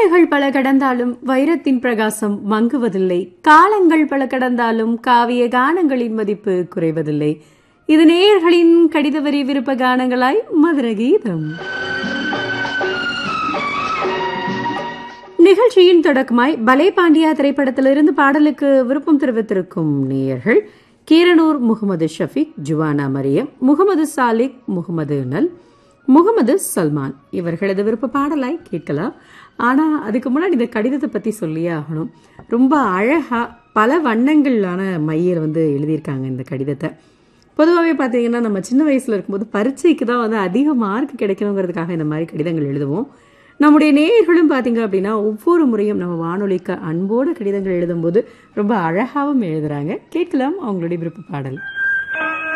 ஆண்டுகள் பல கடந்தாலும் வைரத்தின் பிரகாசம் மங்குவதில்லை காலங்கள் பல கடந்தாலும் காவிய கானங்களின் மதிப்பு குறைவதில்லை இது நேயர்களின் கடித வரி விருப்ப கானங்களாய் மதுர கீதம் நிகழ்ச்சியின் தொடக்கமாய் பலே பாண்டியா திரைப்படத்திலிருந்து பாடலுக்கு விருப்பம் தெரிவித்திருக்கும் நேயர்கள் கீரனூர் முகமது ஷஃபிக் ஜுவானா மரியம் முகமது சாலிக் முகமது நல் முகமது சல்மான் இவர்களது விருப்ப பாடலாய் கேட்கலாம் ஆனா அதுக்கு முன்னாடி இந்த கடிதத்தை பத்தி சொல்லியே ஆகணும் ரொம்ப அழகா பல வண்ணங்களான மையர் வந்து எழுதியிருக்காங்க இந்த கடிதத்தை பொதுவாகவே பார்த்தீங்கன்னா நம்ம சின்ன வயசுல இருக்கும்போது பரீட்சைக்கு தான் வந்து அதிக மார்க் கிடைக்கணுங்கிறதுக்காக இந்த மாதிரி கடிதங்கள் எழுதுவோம் நம்முடைய நேயர்களும் பார்த்தீங்க அப்படின்னா ஒவ்வொரு முறையும் நம்ம வானொலிக்கு அன்போடு கடிதங்கள் எழுதும்போது ரொம்ப அழகாகவும் எழுதுறாங்க கேட்கலாம் அவங்களுடைய விருப்ப பாடல்